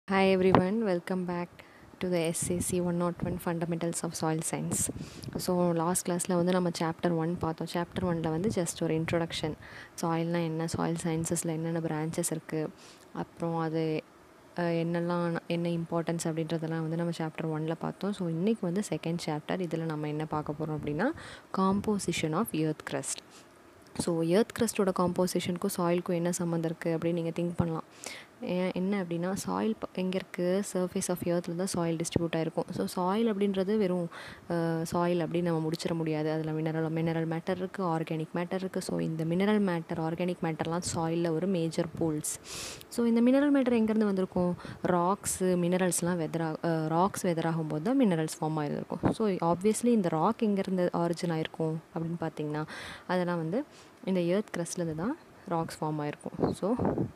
Hi everyone, welcome back to the SAC 101 Fundamentals of Soil Science. So last கிளாஸில் வந்து நம்ம chapter one பார்த்தோம் chapter ஒனில் வந்து ஜஸ்ட் ஒரு இன்ட்ரொடக்ஷன் சாயில்னால் என்ன சாயில் சயின்சஸில் என்னென்ன பிரான்ச்சஸ் இருக்குது அப்புறம் அது அஹ், என்னெல்லாம் என்ன இம்பார்ட்டன்ஸ் அப்படின்றதெல்லாம் வந்து நம்ம சாப்டர் ஒனில் பார்த்தோம் ஸோ இன்றைக்கி வந்து செகண்ட் சாப்டர் இதில் நம்ம என்ன பார்க்க போகிறோம் அப்படின்னா composition of earth crust so earth கிரஸ்டோட காம்போசிஷனுக்கும் சாயிலுக்கும் என்ன சம்மந்தம் இருக்குது அப்படின்னு நீங்கள் திங்க் பண்ணலாம் ஏன் என்ன அப்படின்னா சாயில் எங்கே இருக்குது சர்ஃபேஸ் ஆஃப் எர்த்தில் தான் சாயில் டிஸ்ட்ரிபியூட் ஆகிருக்கும் ஸோ சாயில் அப்படின்றது வெறும் சாயில் அப்படின்னு நம்ம முடிச்சிட முடியாது அதில் மினரல் மினரல் மேட்டர் இருக்குது ஆர்கானிக் மேட்டர் இருக்குது ஸோ இந்த மினரல் மேட்டர் ஆர்கானிக் மேட்டர்லாம் சாயிலில் ஒரு மேஜர் பூல்ஸ் ஸோ இந்த மினரல் மேட்டர் எங்கேருந்து வந்திருக்கும் ராக்ஸு மினரல்ஸ்லாம் வெதரா ராக்ஸ் வெதராகும் போது தான் மினரல்ஸ் ஃபார்ம் ஆகிருக்கும் ஸோ ஆப்வியஸ்லி இந்த ராக் எங்கேருந்து ஆரிஜின் ஆயிருக்கும் அப்படின்னு பார்த்தீங்கன்னா அதெல்லாம் வந்து இந்த எர்த் கிரஸ்ட்லேருந்து தான் ராக்ஸ் ஃபார்ம் ஆகிருக்கும் ஸோ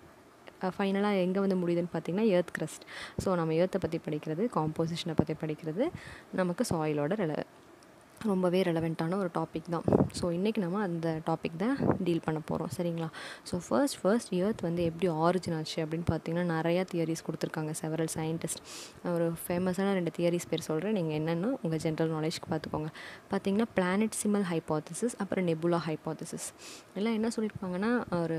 ஃபைனலாக எங்கே வந்து முடியுதுன்னு பார்த்தீங்கன்னா எர்த் கிரஸ்ட் ஸோ நம்ம எர்த்தை பற்றி படிக்கிறது காம்போசிஷனை பற்றி படிக்கிறது நமக்கு சாயிலோட ரெல ரொம்பவே ரெலவெண்ட்டான ஒரு டாபிக் தான் ஸோ இன்றைக்கி நம்ம அந்த டாபிக் தான் டீல் பண்ண போகிறோம் சரிங்களா ஸோ ஃபர்ஸ்ட் ஃபர்ஸ்ட் எர்த் வந்து எப்படி ஆரிஜின் ஆச்சு அப்படின்னு பார்த்தீங்கன்னா நிறையா தியரிஸ் கொடுத்துருக்காங்க செவரல் சயின்டிஸ்ட் ஒரு ஃபேமஸான ரெண்டு தியரிஸ் பேர் சொல்கிறேன் நீங்கள் என்னென்னு உங்கள் ஜென்ரல் நாலேஜ்க்கு பார்த்துக்கோங்க பார்த்தீங்கன்னா பிளானட் சிமல் ஹைப்போதிசிஸ் அப்புறம் நெபுலா ஹைப்போதிசிஸ் எல்லாம் என்ன சொல்லியிருப்பாங்கன்னா ஒரு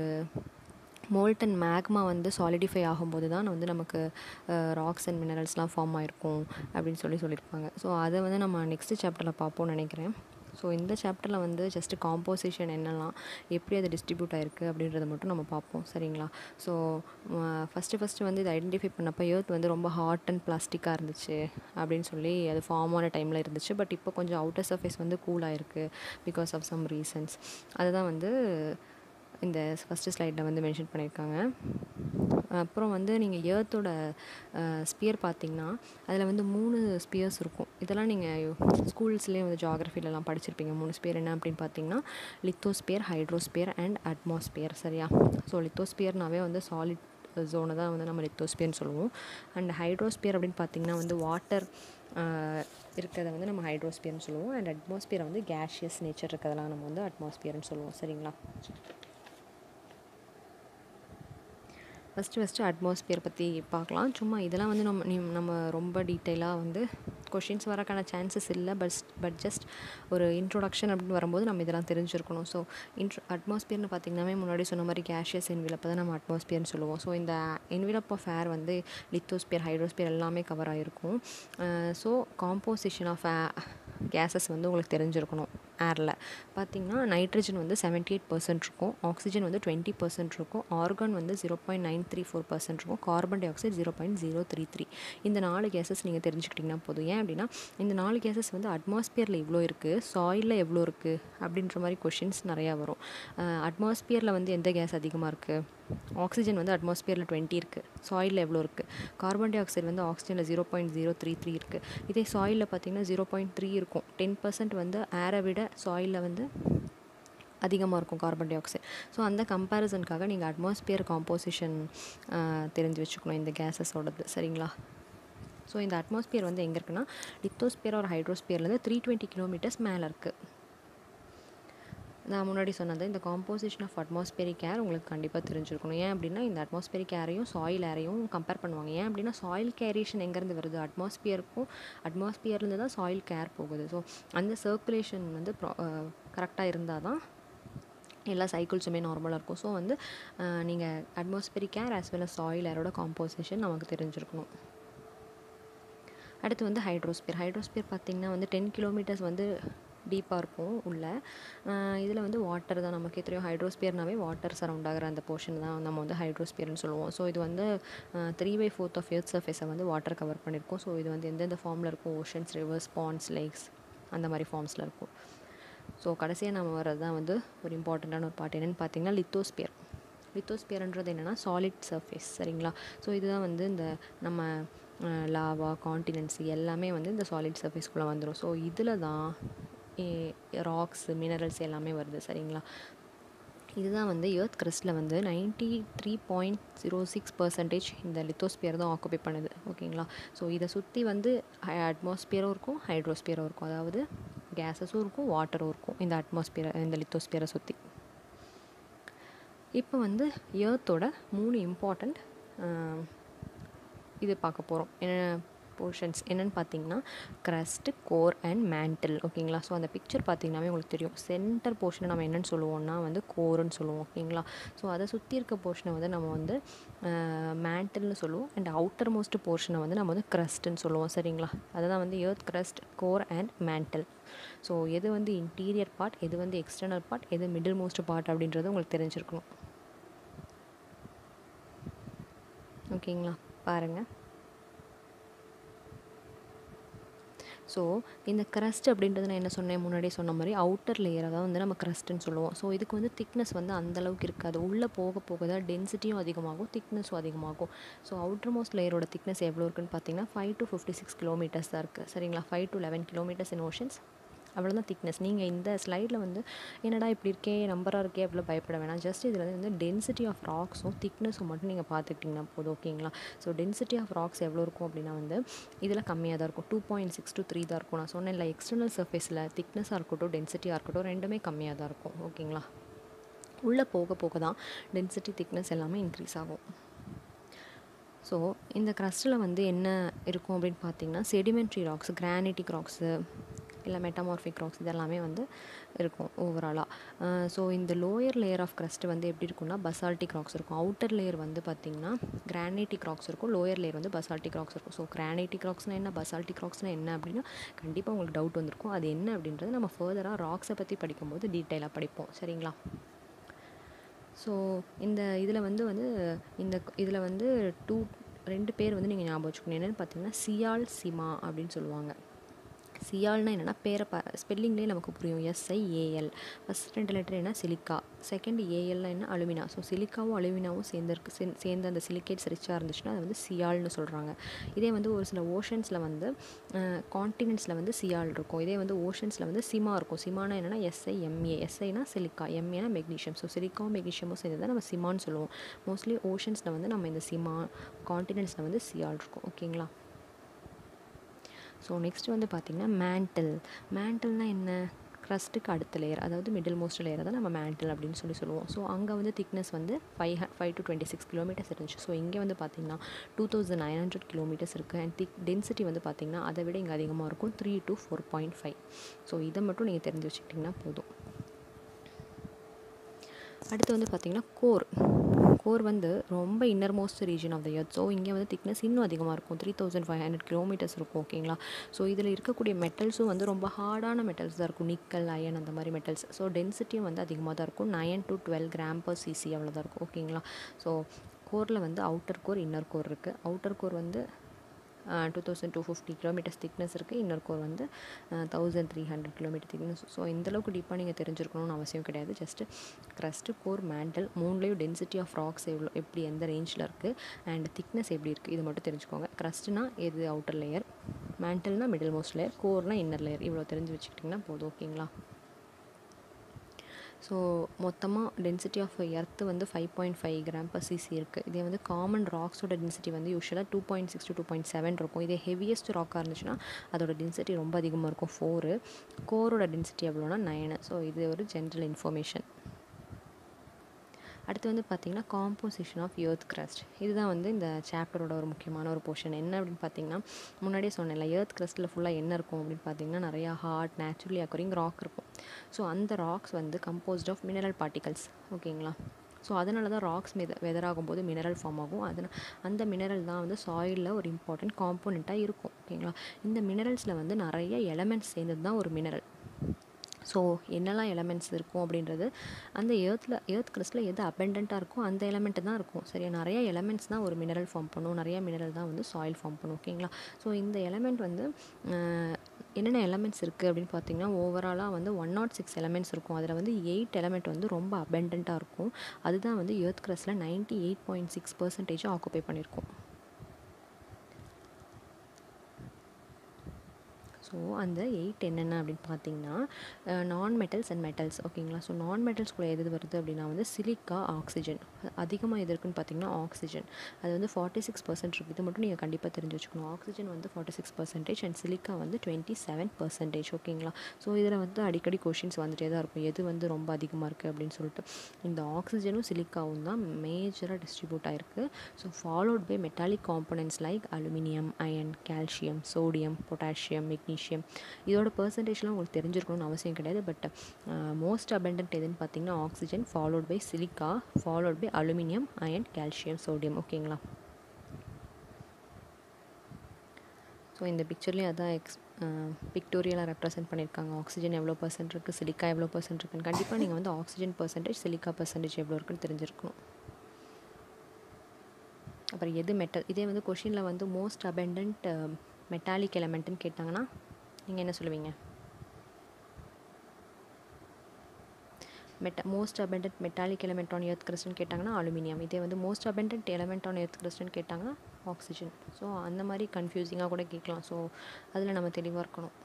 மோல்டன் மேக்மா வந்து சாலிடிஃபை ஆகும்போது தான் வந்து நமக்கு ராக்ஸ் அண்ட் மினரல்ஸ்லாம் ஃபார்ம் ஆயிருக்கும் அப்படின்னு சொல்லி சொல்லியிருப்பாங்க ஸோ அதை வந்து நம்ம நெக்ஸ்ட் சாப்டரில் பார்ப்போம்னு நினைக்கிறேன் ஸோ இந்த சாப்டரில் வந்து ஜஸ்ட்டு காம்போசிஷன் என்னெல்லாம் எப்படி அது டிஸ்ட்ரிபியூட் ஆயிருக்கு அப்படின்றத மட்டும் நம்ம பார்ப்போம் சரிங்களா ஸோ ஃபஸ்ட்டு ஃபஸ்ட்டு வந்து இதை ஐடென்டிஃபை பண்ணப்போ எர்த் வந்து ரொம்ப ஹாட் அண்ட் பிளாஸ்டிக்காக இருந்துச்சு அப்படின்னு சொல்லி அது ஃபார்ம் ஆன டைமில் இருந்துச்சு பட் இப்போ கொஞ்சம் அவுட்டர் சர்ஃபேஸ் வந்து கூலாக இருக்குது பிகாஸ் ஆஃப் சம் ரீசன்ஸ் அதுதான் வந்து இந்த ஃபஸ்ட்டு ஸ்லைடில் வந்து மென்ஷன் பண்ணியிருக்காங்க அப்புறம் வந்து நீங்கள் ஏர்த்தோட ஸ்பியர் பார்த்தீங்கன்னா அதில் வந்து மூணு ஸ்பியர்ஸ் இருக்கும் இதெல்லாம் நீங்கள் ஸ்கூல்ஸ்லேயே வந்து ஜாகிரஃபிலலாம் படிச்சிருப்பீங்க மூணு ஸ்பியர் என்ன அப்படின்னு பார்த்தீங்கன்னா லித்தோஸ்பியர் ஹைட்ரோஸ்பியர் அண்ட் அட்மாஸ்பியர் சரியா ஸோ லித்தோஸ்பியர்னாவே வந்து சாலிட் ஜோனை தான் வந்து நம்ம லித்தோஸ்பியர்னு சொல்லுவோம் அண்ட் ஹைட்ரோஸ்பியர் அப்படின்னு பார்த்தீங்கன்னா வந்து வாட்டர் இருக்கிறத வந்து நம்ம ஹைட்ரோஸ்பியர்னு சொல்லுவோம் அண்ட் அட்மாஸ்பியரை வந்து கேஷியஸ் நேச்சர் இருக்கிறதெல்லாம் நம்ம வந்து அட்மாஸ்பியர்னு சொல்லுவோம் சரிங்களா ஃபஸ்ட்டு ஃபஸ்ட்டு அட்மாஸ்பியர் பற்றி பார்க்கலாம் சும்மா இதெல்லாம் வந்து நம்ம நீ நம்ம ரொம்ப டீட்டெயிலாக வந்து கொஷின்ஸ் வரக்கான சான்சஸ் இல்லை பட் பட் ஜஸ்ட் ஒரு இன்ட்ரொடக்ஷன் அப்படின்னு வரும்போது நம்ம இதெல்லாம் தெரிஞ்சிருக்கணும் ஸோ இன்ட்ரோ அட்மாஸ்பியர்னு பார்த்திங்கனாவே முன்னாடி சொன்ன மாதிரி கேஷியஸ் என்விலப்பை தான் நம்ம அட்மாஸ்பியர்னு சொல்லுவோம் ஸோ இந்த என்விலப் ஆஃப் ஏர் வந்து லித்தோஸ்பியர் ஹைட்ரோஸ்பியர் எல்லாமே கவர் ஆகிருக்கும் ஸோ காம்போசிஷன் ஆஃப் கேஸஸ் வந்து உங்களுக்கு தெரிஞ்சிருக்கணும் ஏரில் பார்த்திங்கன்னா நைட்ரஜன் வந்து செவன்ட்டி எயிட் பர்சன்ட் இருக்கும் ஆக்சிஜன் வந்து டுவெண்ட்டி பர்சன்ட் இருக்கும் ஆர்கான் வந்து zero point nine three four percent இருக்கும் carbon dioxide zero point zero three three இந்த நாலு கேஸஸ் நீங்கள் தெரிஞ்சுக்கிட்டிங்கன்னா போதும் ஏன் அப்படின்னா இந்த நாலு கேஸஸ் வந்து அட்மாஸ்பியரில் இவ்வளோ இருக்குது சாயிலில் எவ்வளோ இருக்குது அப்படின்ற மாதிரி கொஷின்ஸ் நிறையா வரும் அட்மாஸ்பியரில் வந்து எந்த கேஸ் அதிகமாக இருக்குது ஆக்சிஜன் வந்து அட்மாஸ்பியரில் டுவெண்ட்டி இருக்குது சாயிலில் எவ்வளோ இருக்குது கார்பன் டை ஆக்சைடு வந்து ஆக்சிஜனில் zero point zero three three இருக்குது இதே சாயிலில் பார்த்தீங்கன்னா ஜீரோ பாயிண்ட் த்ரீ இருக்கும் டென் பர்சன்ட் வந்து ஏரை விட சாயிலில் வந்து அதிகமாக இருக்கும் கார்பன் டை ஆக்சைடு ஸோ அந்த கம்பேரிசனுக்காக நீங்கள் அட்மாஸ்பியர் காம்போசிஷன் தெரிஞ்சு வச்சுக்கணும் இந்த கேஸஸோடது சரிங்களா ஸோ இந்த அட்மாஸ்பியர் வந்து எங்கே இருக்குன்னா லித்தோஸ்பியர் ஒரு ஹைட்ரோஸ்பியர்லேருந்து த்ரீ டுவெண்ட்டி கிலோமீட்டர்ஸ் மேலே இருக்குது நான் முன்னாடி சொன்னது இந்த காம்போசிஷன் ஆஃப் அட்மாஸ்பியரிக் ஏர் உங்களுக்கு கண்டிப்பாக தெரிஞ்சிருக்கணும் ஏன் அப்படின்னா இந்த அட்மாஸ்பியரிக் ஏரையும் சாயில் ஏரையும் கம்பேர் பண்ணுவாங்க ஏன் அப்படின்னா சாயில் கேரேஷன் எங்கேருந்து வருது அட்மாஸ்பியருக்கும் அட்மாஸ்பியர்லேருந்து தான் சாயில் கேர் போகுது ஸோ அந்த சர்க்குலேஷன் வந்து கரெக்டாக இருந்தால் தான் எல்லா சைக்கிள்ஸுமே நார்மலாக இருக்கும் ஸோ வந்து நீங்கள் atmospheric air as well as soil ஏரோட காம்போசிஷன் நமக்கு தெரிஞ்சிருக்கணும் அடுத்து வந்து ஹைட்ரோஸ்பியர் ஹைட்ரோஸ்பியர் பார்த்திங்கன்னா வந்து டென் கிலோமீட்டர்ஸ் வந்து டீப்பாக இருக்கும் உள்ள இதில் வந்து வாட்டர் தான் நமக்கு தெரியும் ஹைட்ரோஸ்பியர்னாவே வாட்டர் சரௌண்ட் ஆகிற அந்த போர்ஷன் தான் நம்ம வந்து ஹைட்ரோஸ்பியர்னு சொல்லுவோம் ஸோ இது வந்து three by fourth of earth சர்ஃபேஸை வந்து வாட்டர் கவர் பண்ணியிருக்கோம் ஸோ இது வந்து எந்தெந்த ஃபார்மில் இருக்கும் ஓஷன்ஸ் ரிவர்ஸ் பாண்ட்ஸ் லேக்ஸ் அந்த மாதிரி ஃபார்ம்ஸில் இருக்கும் ஸோ கடைசியாக நம்ம வர்றது தான் வந்து ஒரு இம்பார்ட்டண்ட்டான ஒரு பார்ட் என்னென்னு பார்த்தீங்கன்னா லித்தோஸ்பியர் லித்தோஸ்பியர்ன்றது என்னென்னா சாலிட் சர்ஃபேஸ் சரிங்களா ஸோ இதுதான் வந்து இந்த நம்ம லாவா காண்டினென்சி எல்லாமே வந்து இந்த சாலிட் சர்ஃபேஸ்க்குள்ளே வந்துடும் ஸோ இதில் தான் ராக்ஸ் மினரல்ஸ் எல்லாமே வருது சரிங்களா இதுதான் வந்து எர்த் கிறிஸ்டில் வந்து ninety three point zero six percentage இந்த லித்தோஸ்பியர் தான் ஆக்குபை பண்ணுது ஓகேங்களா ஸோ இதை சுற்றி வந்து அட்மாஸ்பியரும் இருக்கும் ஹைட்ரோஸ்பியரும் இருக்கும் அதாவது கேஸஸும் இருக்கும் வாட்டரும் இருக்கும் இந்த அட்மாஸ்பியரை இந்த லித்தோஸ்பியரை சுற்றி இப்போ வந்து எர்த்தோட மூணு இம்பார்ட்டண்ட் இது பார்க்க போகிறோம் என்ன போர்ஷன்ஸ் என்னென்னு பார்த்தீங்கன்னா க்ரஸ்ட் கோர் அண்ட் மேண்டில் ஓகேங்களா ஸோ அந்த பிக்சர் பார்த்தீங்கன்னாவே உங்களுக்கு தெரியும் சென்டர் போர்ஷனை நம்ம என்னென்னு சொல்லுவோம்னா வந்து கோருன்னு சொல்லுவோம் ஓகேங்களா ஸோ அதை சுற்றி இருக்க போர்ஷனை வந்து நம்ம வந்து மேண்டில்னு சொல்லுவோம் அண்ட் அவுட்டர் மோஸ்ட் போர்ஷனை வந்து நம்ம வந்து க்ரஸ்ட்டுன்னு சொல்லுவோம் சரிங்களா அதுதான் வந்து earth crust core and mantle so எது வந்து இன்டீரியர் பார்ட் எது வந்து எக்ஸ்டர்னல் பார்ட் எது மிடில் மோஸ்ட் பார்ட் அப்படின்றது உங்களுக்கு தெரிஞ்சிருக்கணும் ஓகேங்களா பாருங்கள் ஸோ இந்த க்ரஸ்ட் அப்படின்றது நான் என்ன சொன்னேன் முன்னாடியே சொன்ன மாதிரி அவுட்டர் லேயரை தான் வந்து நம்ம க்ரஸ்ட்டுன்னு சொல்லுவோம் ஸோ இதுக்கு வந்து திக்னஸ் வந்து அந்தளவுக்கு இருக்காது உள்ளே போக போக தான் டென்சிட்டியும் அதிகமாகும் திக்னஸும் அதிகமாகும் ஸோ அவுட்டர் மோஸ்ட் லேயரோட திக்னஸ் எவ்வளோ இருக்குன்னு பார்த்தீங்கன்னா five to fifty six kilometres தான் இருக்குது சரிங்களா five to eleven kilometres in oceans அவ்வளோதான் திக்னஸ் நீங்கள் இந்த ஸ்லைடில் வந்து என்னடா இப்படி இருக்கே நம்பராக இருக்கே அவ்வளோ பயப்பட வேணாம் ஜஸ்ட் இதில் வந்து டென்சிட்டி ஆஃப் ராக்ஸும் திக்னஸும் மட்டும் நீங்கள் பார்த்துக்கிட்டிங்கன்னா போதும் ஓகேங்களா ஸோ டென்சிட்டி ஆஃப் ராக்ஸ் எவ்வளோ இருக்கும் அப்படின்னா வந்து இதில் கம்மியாக தான் இருக்கும் two point six to three தான் இருக்கும் நான் சொன்னேன் இல்லை எக்ஸ்டர்னல் சர்ஃபேஸில் திக்னஸாக இருக்கட்டும் டென்சிட்டியாக இருக்கட்டும் ரெண்டுமே கம்மியாக தான் இருக்கும் ஓகேங்களா உள்ளே போக போக தான் டென்சிட்டி திக்னஸ் எல்லாமே இன்க்ரீஸ் ஆகும் ஸோ இந்த க்ரஸ்ட்டில் வந்து என்ன இருக்கும் அப்படின்னு பார்த்தீங்கன்னா செடிமெண்ட்ரி ராக்ஸ் கிரானைட்டிக் ராக்ஸு இல்லை மெட்டமார்ஃபிக் ராக்ஸ் இதெல்லாமே வந்து இருக்கும் ஓவராலாக ஸோ இந்த லோயர் லேயர் ஆஃப் க்ரஸ்ட் வந்து எப்படி இருக்கும்னா பசால்டிக் ராக்ஸ் இருக்கும் அவுட்டர் லேயர் வந்து பார்த்திங்கன்னா கிரானைட்டிக் ராக்ஸ் இருக்கும் லோயர் லேயர் வந்து பசால்டிக் ராக்ஸ் இருக்கும் ஸோ கிரானைட்டிக் ராக்ஸ்னால் என்ன பசால்டிக் ராக்ஸ்னால் என்ன அப்படின்னா கண்டிப்பாக உங்களுக்கு டவுட் வந்திருக்கும் அது என்ன அப்படின்றது நம்ம ஃபர்தராக ராக்ஸை பற்றி படிக்கும்போது டீட்டெயிலாக படிப்போம் சரிங்களா ஸோ இந்த இதில் வந்து வந்து இந்த இதில் வந்து டூ ரெண்டு பேர் வந்து நீங்கள் ஞாபகம் வச்சுக்கணும் என்னென்னு பார்த்தீங்கன்னா சியால் சிமா அப்படின்னு சொல்லுவாங்க சியால்னா என்னென்னா பேரை ப ஸ்பெல்லிங்லேயே நமக்கு புரியும் எஸ்ஐஏஎல் ஃபஸ்ட் ரெண்டு லெட்டர் என்ன சிலிக்கா செகண்ட் ஏஎல்னா என்ன அலுமினா ஸோ சிலிக்காவும் அலுமினாவும் சேர்ந்துருக்கு சேர்ந்து அந்த சிலிக்கேட்ஸ் ரிச்சாக இருந்துச்சுன்னா அது வந்து சியால்னு சொல்கிறாங்க இதே வந்து ஒரு சில ஓஷன்ஸில் வந்து காண்டினென்ட்ஸில் வந்து சியால் இருக்கும் இதே வந்து ஓஷன்ஸில் வந்து சிமா இருக்கும் சிமானா என்னென்னா எஸ்ஐ எம்ஏ எஸ்ஐனா சிலிக்கா எம்ஏனா மெக்னீஷியம் ஸோ சிலிக்காவும் மெக்னீஷியமும் சேர்ந்து தான் நம்ம சிமான்னு சொல்லுவோம் மோஸ்ட்லி ஓஷன்ஸில் வந்து நம்ம இந்த சிமா காண்டினென்ட்ஸில் வந்து சியால் இருக்கும் ஓகேங்களா ஸோ நெக்ஸ்ட் வந்து பார்த்திங்கன்னா மேண்டில் மேண்டில்னால் என்ன க்ரஸ்ட்டுக்கு அடுத்த லேயர் அதாவது மிடில் மோஸ்ட் லேயரை தான் நம்ம மேண்டில் அப்படின்னு சொல்லி சொல்லுவோம் ஸோ அங்கே வந்து திக்னஸ் வந்து five uh five to twenty six kilometres இருந்துச்சு ஸோ இங்கே வந்து பார்த்திங்கன்னா two thousand nine hundred kilometres இருக்குது அண்ட் திக் டென்சிட்டி வந்து பார்த்திங்கன்னா அதை விட இங்கே அதிகமாக இருக்கும் three to four point five so இதை மட்டும் நீங்கள் தெரிஞ்சு வச்சுக்கிட்டிங்கன்னா போதும் அடுத்து வந்து பார்த்திங்கன்னா கோர் கோர் வந்து ரொம்ப inner most region of the earth so இங்கே வந்து திக்னஸ் இன்னும் அதிகமாக இருக்கும் three thousand five hundred kilometres இருக்கும் ஓகேங்களா ஸோ இதில் இருக்கக்கூடிய மெட்டல்ஸும் வந்து ரொம்ப ஹார்டான மெட்டல்ஸ் தான் இருக்கும் நிக்கல் அயன் அந்த மாதிரி மெட்டல்ஸ் ஸோ டென்சிட்டியும் வந்து அதிகமாக தான் இருக்கும் nine to twelve gram per cc அவ்வளோதான் இருக்கும் ஓகேங்களா ஸோ கோரில் வந்து அவுட்டர் கோர் இன்னர் கோர் இருக்குது அவுட்டர் கோர் வந்து two thousand two fifty kilometres thickness இருக்குது இன்னொரு கோர் வந்து thousand three hundred kilometre thickness so இந்தளவுக்கு டீப்பாக நீங்கள் தெரிஞ்சிருக்கணும்னு அவசியம் கிடையாது ஜஸ்ட்டு க்ரஸ்ட்டு கோர் மேண்டல் மூணுலேயும் டென்சிட்டி ஆஃப் ராக்ஸ் எவ்வளோ எப்படி எந்த ரேஞ்சில் இருக்குது அண்ட் திக்னஸ் எப்படி இருக்குது இது மட்டும் தெரிஞ்சுக்கோங்க க்ரஸ்ட்னா எது அவுட்டர் லேயர் மேண்டல்னா மிடில் மோஸ்ட் லேயர் கோர்னால் இன்னர் லேயர் இவ்வளோ தெரிஞ்சு வச்சுக்கிட்டிங்கன்னா போதும் ஓகேங்களா ஸோ மொத்தமாக டென்சிட்டி ஆஃப் எர்த்து வந்து five point five gram per cc இருக்குது இதே வந்து காமன் ராக்ஸோட டென்சிட்டி வந்து யூஸ்வலாக two point six to two point seven இருக்கும் இதே ஹெவியஸ்ட் ராக்காக இருந்துச்சுன்னா அதோட டென்சிட்டி ரொம்ப அதிகமாக இருக்கும் ஃபோரு கோரோட டென்சிட்டி எவ்வளோனா நைனு ஸோ இது ஒரு ஜென்ரல் இன்ஃபர்மேஷன் அடுத்து வந்து பார்த்திங்கன்னா காம்போசிஷன் ஆஃப் எர்த் கிரஸ்ட் இதுதான் வந்து இந்த சாப்டரோட ஒரு முக்கியமான ஒரு போர்ஷன் என்ன அப்படின்னு பார்த்தீங்கன்னா முன்னாடியே சொன்னேன்ல எர்த் கிரஸ்ட்டில் ஃபுல்லாக என்ன இருக்கும் அப்படின்னு பார்த்தீங்கன்னா நிறையா ஹார்ட் நேச்சுரலி அக்கரிங் ராக் இருக்கும் ஸோ அந்த ராக்ஸ் வந்து கம்போஸ்ட் ஆஃப் மினரல் பார்ட்டிகல்ஸ் ஓகேங்களா ஸோ அதனால தான் ராக்ஸ் வெத வெதராகும்போது மினரல் ஃபார்ம் ஆகும் அதனால் அந்த மினரல் தான் வந்து சாயிலில் ஒரு இம்பார்ட்டண்ட் காம்போனண்ட்டாக இருக்கும் ஓகேங்களா இந்த மினரல்ஸில் வந்து நிறைய எலமெண்ட்ஸ் சேர்ந்தது தான் ஒரு மினரல் ஸோ என்னெல்லாம் எலமெண்ட்ஸ் இருக்கும் அப்படின்றது அந்த ஏர்த்தில் ஏர்த் கிறிஸ்டில் எது அபெண்டண்ட்டாக இருக்கோ அந்த எலமெண்ட்டு தான் இருக்கும் சரியா நிறைய எலமெண்ட்ஸ் தான் ஒரு மினரல் ஃபார்ம் பண்ணும் நிறைய மினரல் தான் வந்து சாயில் ஃபார்ம் பண்ணும் ஓகேங்களா ஸோ இந்த எலமெண்ட் வந்து என்னென்ன எலமெண்ட்ஸ் இருக்குது அப்படின்னு பார்த்தீங்கன்னா ஓவராலாக வந்து ஒன் நாட் சிக்ஸ் எலமெண்ட்ஸ் இருக்கும் அதில் வந்து எயிட் எலமெண்ட் வந்து ரொம்ப அபெண்டண்ட்டாக இருக்கும் அதுதான் வந்து ஏர்த் கிரஸ்டில் ninety eight point six percentage occupy பண்ணியிருக்கோம் ஸோ ஸோ அந்த எயிட் என்னென்ன அப்படின்னு பார்த்தீங்கன்னா நான் மெட்டல்ஸ் அண்ட் மெட்டல்ஸ் ஓகேங்களா ஸோ நான் மெட்டல்ஸ்குள்ளே எது வருது அப்படின்னா வந்து சிலிக்கா ஆக்சிஜன் அதிகமாக எது இருக்குன்னு பார்த்தீங்கன்னா ஆக்சிஜன் அது வந்து ஃபார்ட்டி சிக்ஸ் பர்சன்ட் இருக்குது இது மட்டும் நீங்கள் கண்டிப்பாக தெரிஞ்சு வச்சுக்கணும் ஆக்சிஜன் வந்து forty six percentage and silica வந்து டுவெண்ட்டி செவன் பர்சன்டேஜ் ஓகேங்களா ஸோ இதில் வந்து அடிக்கடி கொஷின்ஸ் வந்துட்டே தான் இருக்கும் எது வந்து ரொம்ப அதிகமாக இருக்குது அப்படின்னு சொல்லிட்டு இந்த ஆக்சிஜனும் சிலிக்காவும் தான் மேஜராக டிஸ்ட்ரிபியூட் ஆகிருக்கு so followed by metallic components like aluminium iron calcium sodium potassium magnesium இதோட பர்சன்டேஜ்லாம் உங்களுக்கு தெரிஞ்சிருக்கணும்னு அவசியம் கிடையாது பட் மோஸ்ட் அபெண்டன்ட் எதுன்னு பார்த்தீங்கன்னா oxygen followed by silica followed by aluminium iron calcium sodium ஓகேங்களா ஸோ இந்த பிக்சர்லேயும் அதான் எக்ஸ் பிக்டோரியலாக ரெப்ரசென்ட் பண்ணியிருக்காங்க ஆக்சிஜன் எவ்வளோ பர்சன்ட் இருக்குது சிலிக்கா எவ்வளோ பர்சன்ட் இருக்குன்னு கண்டிப்பாக நீங்கள் வந்து ஆக்சிஜன் பர்சன்டேஜ் சிலிக்கா பர்சன்டேஜ் எவ்வளோ இருக்குன்னு தெரிஞ்சிருக்கணும் அப்புறம் எது மெட்டல் இதே வந்து கொஷினில் வந்து மோஸ்ட் அபெண்டன்ட் மெட்டாலிக் எலமெண்ட்டுன்னு கேட்டாங்கன்னா நீங்கள் என்ன சொல்லுவீங்க மெட்ட most abundant metallic element on earth crust கேட்டாங்கன்னா அலுமினியம் இதே வந்து most abundant element on earth crust கேட்டாங்கன்னா ஆக்சிஜன் ஸோ அந்த மாதிரி கன்ஃபியூசிங்காக கூட கேட்கலாம் ஸோ அதில் நம்ம தெளிவாக இருக்கணும்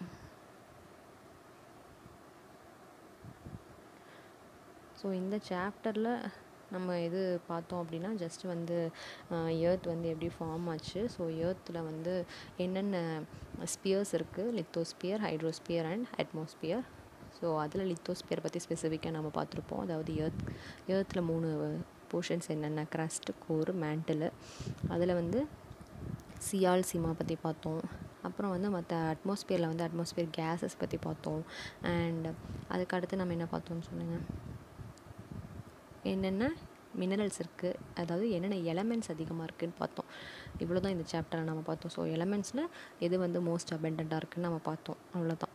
ஸோ இந்த சாப்டரில் நம்ம எது பார்த்தோம் அப்படின்னா ஜஸ்ட் வந்து ஏர்த் வந்து எப்படி ஃபார்ம் ஆச்சு ஸோ ஏர்த்தில் வந்து என்னென்ன ஸ்பியர்ஸ் இருக்குது lithosphere hydrosphere and atmosphere so அதில் லித்தோஸ்பியர் பற்றி ஸ்பெசிஃபிக்காக நம்ம பார்த்துருப்போம் அதாவது ஏர்த் ஏர்த்தில் மூணு போர்ஷன்ஸ் என்னென்ன க்ரஸ்ட் கோர் மேண்டில் அதில் வந்து சியால் சிமா பற்றி பார்த்தோம் அப்புறம் வந்து மற்ற அட்மாஸ்பியரில் வந்து அட்மாஸ்பியர் கேஸஸ் பற்றி பார்த்தோம் அண்ட் அதுக்கு அடுத்து நம்ம என்ன பார்த்தோம்னு சொல்லுங்கள் என்னென்ன மினரல்ஸ் இருக்குது அதாவது என்னென்ன எலமெண்ட்ஸ் அதிகமாக இருக்குதுன்னு பார்த்தோம் இவ்வளோ தான் இந்த சாப்டரில் நம்ம பார்த்தோம் ஸோ எலமெண்ட்ஸில் எது வந்து மோஸ்ட் அபெண்டண்ட்டாக இருக்குதுன்னு நம்ம பார்த்தோம் அவ்வளோதான்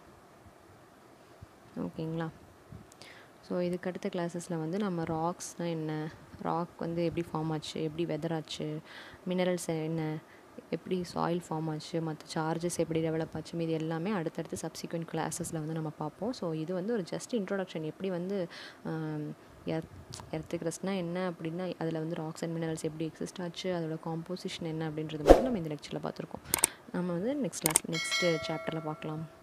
ஓகேங்களா ஸோ இதுக்கு அடுத்த கிளாஸஸில் வந்து நம்ம ராக்ஸ்னால் என்ன ராக் வந்து எப்படி ஃபார்ம் ஆச்சு எப்படி வெதர் ஆச்சு மினரல்ஸ் என்ன எப்படி சாயில் ஃபார்ம் ஆச்சு மற்ற சார்ஜஸ் எப்படி டெவலப் ஆச்சு இது எல்லாமே அடுத்தடுத்து சப்சிக்வெண்ட் கிளாஸஸில் வந்து நம்ம பார்ப்போம் ஸோ இது வந்து ஒரு ஜஸ்ட் இன்ட்ரோடக்ஷன் எப்படி வந்து எர்த் எர்த்து கிரஸ்ட்னால் என்ன அப்படின்னா அதில் வந்து ராக்ஸ் அண்ட் மினரல்ஸ் எப்படி எக்ஸிஸ்ட் ஆச்சு அதோட காம்போசிஷன் என்ன அப்படின்றது மட்டும் நம்ம இந்த லெக்சரில் பார்த்துருக்கோம் நம்ம வந்து நெக்ஸ்ட் கிளாஸ் நெக்ஸ்ட் சாப்டரில் பார்க்கலாம்